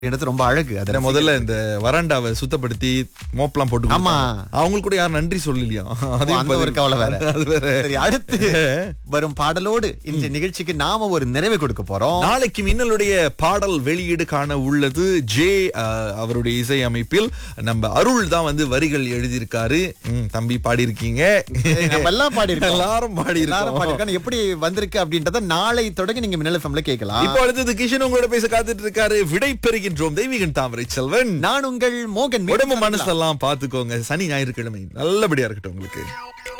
இடத்து ரொம்ப அழகு அது அத முதல்ல இந்த வராண்டாவை சுத்தப்படுத்தி மோப்லாம் போட்டு ஆமா. கொடுத்தாங்க. அவங்களுக்கு கூட யாரும் நன்றி சொல்லலையா அந்த ஒரு கவலை வேற. அது வேற சரி அடுத்து வரும் பாடலோடு இந்த நிகழ்ச்சிக்கு நாம ஒரு நிறைவு கொடுக்க போறோம் நாளைக்கு மின்னலுடைய பாடல் வெளியீடு காண உள்ளது ஜே அஹ், அவருடைய இசை அமைப்பில் நம்ம அருள் தான் வந்து வரிகள் எழுதியிருக்காரு ம், தம்பி பாடியிருக்கீங்க சரி, நம்ம எல்லாம் பாடியிருக்கோம். எல்லாரும் பாடி எல்லாரும் பாடியிருக்காங்க. எப்படி வந்திருக்கு அப்படின்றத நாளை தொடங்கி நீங்க மின்னல் எஃப்எம்ல கேட்கலாம் இப்போ அடுத்தது கிஷன் உங்களோட பேச காத்துட்டு இருக்காரு விடை பெறுகின்றோம் தெய்வீகன் தாமரை செல்வன் நான் உங்கள் மோகன் உடம்பு மனசெல்லாம் பாத்துக்கோங்க சனி ஞாயிற்றுக்கிழமை நல்லபடியா இருக்கட்டும் உங்களுக்கு